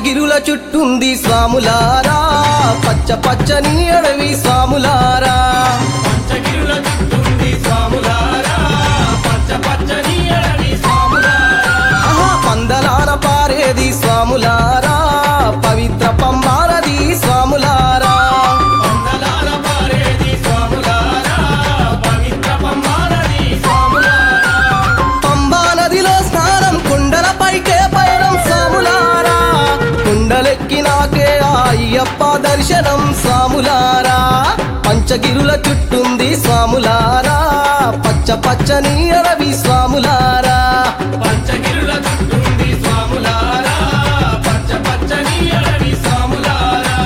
పంచగిరుల చుట్టుంది స్వాములారా పచ్చ పచ్చని అడవి స్వాములారా పంచగిరుల చుట్టుంది స్వాములారా పచ్చ పచ్చని అడవి స్వాములారా ఆహా పందలార పారేది స్వాములారా పవిత్ర పంబారది స్వాములారా పందలాల పారేది స్వాములారా పవిత్ర పంబానది స్వాములారా పంబా నదిలో స్నానం కుండల పైకే పయనం స్వాములారా కుండలెక్కినాకే ఆ అయ్యప్ప దర్శనం స్వాములారా పంచగిరుల చుట్టుంది స్వాములారా పచ్చ పచ్చని అడవి స్వాములారా పంచగిరుల చుట్టుంది స్వాములారా పచ్చ పచ్చని అడవి స్వాములారా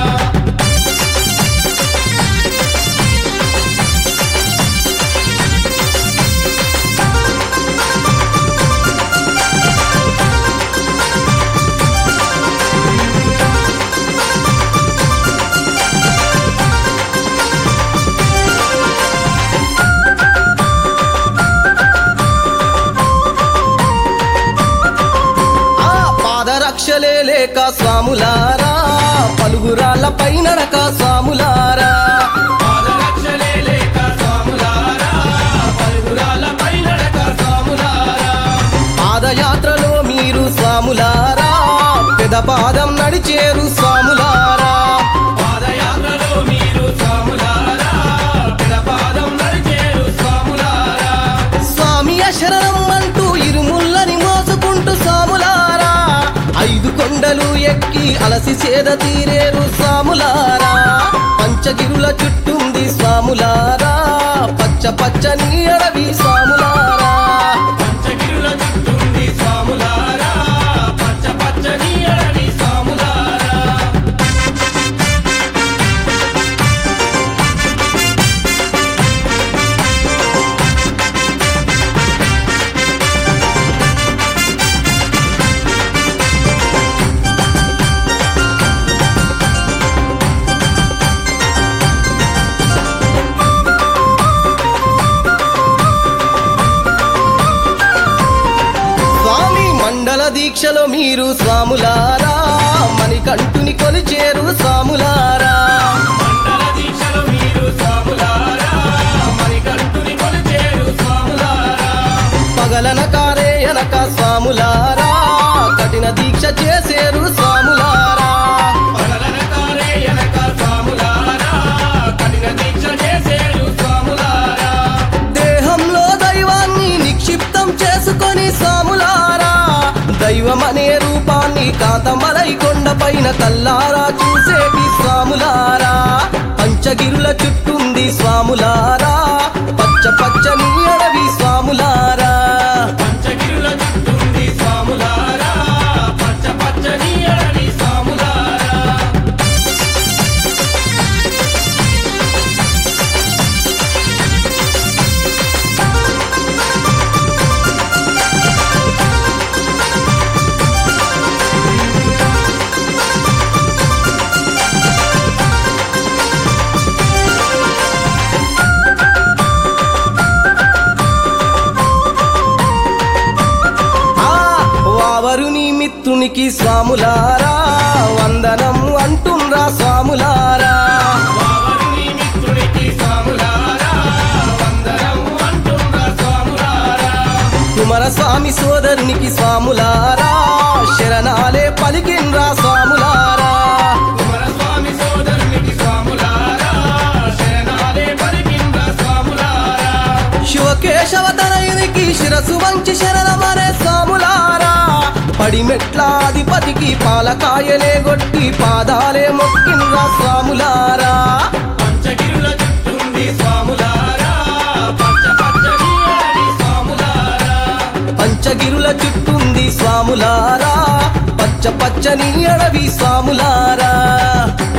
ఆ పాదరక్షలే లేక స్వాములారా పలుగురాళ్ళ పైనడక స్వాములారా పాదరక్షలే లేక స్వాములారా పలుగురాల పైనడక స్వాములారా పాదయాత్రలో మీరు స్వాములారా పెద పాదం నడిచేరు స్వాములారా పాదయాత్రలో మీరు స్వాములారా పిడపాదం నడిచేరు స్వాములారా స్వామి శరణం అంటూ ఇరుముల్లని మోసుకుంటూ స్వాములారా ఐదు కొండలు ఎక్కి అలసి సేద తీరేరు స్వాములారా పంచగిరుల చుట్టుంది స్వాములారా పచ్చ పచ్చని అడవి స్వాములారా పంచగిరుల చుట్టుంది స్వాములారా పచ్చ పచ్చని అడవి స్వాములారా స్వామి మండల దీక్షలో మీరు స్వాములారా మణికంఠుని కొలిచేరు స్వాములారా మండల దీక్షలో మీరు స్వాములారా మణికంఠుని కొలిచేరు స్వాములారా పగలన కారే ఎనక స్వాములారా కఠిన దీక్ష చేసేరు స్వాములారా పగలనకారే ఎనక స్వాములారా కఠిన దీక్ష చేసేరు స్వాములారా దేహంలో దైవాన్ని నిక్షిప్తం చేసుకొని స్వాములారా దైవమనే రూపాన్ని కాంతమలై కొండపైన కల్లారా చూసేటి స్వాములారా పంచగిరుల చుట్టుంది స్వాములారా పచ్చ పచ్చని అడవి స్వాములారా పంచగిరుల చుట్టుంది స్వాములారా పచ్చ పచ్చని అడవి స్వాములారా ఆ వావరుని మిత్రునికి స్వాములారా వందనం అంటుండ్రా స్వాములారా వావరుని మిత్రునికి స్వాములారా వందనం అంటున్న స్వాములారా కుమారస్వామి సోదరునికి స్వాములారా శరణాలే పలికిండ్రా స్వాములారా కుమారస్వామి సోదరునికి స్వాములారా శరణాలే పలికింద స్వాములారా శివకేశవ తనయునికి శిరసు వంచి శరణమనే స్వాములారా పడిమెట్లాధిపతికి పాలకాయలే గొట్టి పాదాలే మొక్కిండ్రా స్వాములారా పంచగిరుల చుట్టుంది స్వాములారా పచ్చ పచ్చని అడవి స్వాములారా పంచగిరుల చుట్టుంది స్వాములారా పచ్చ పచ్చని అడవి స్వాములారా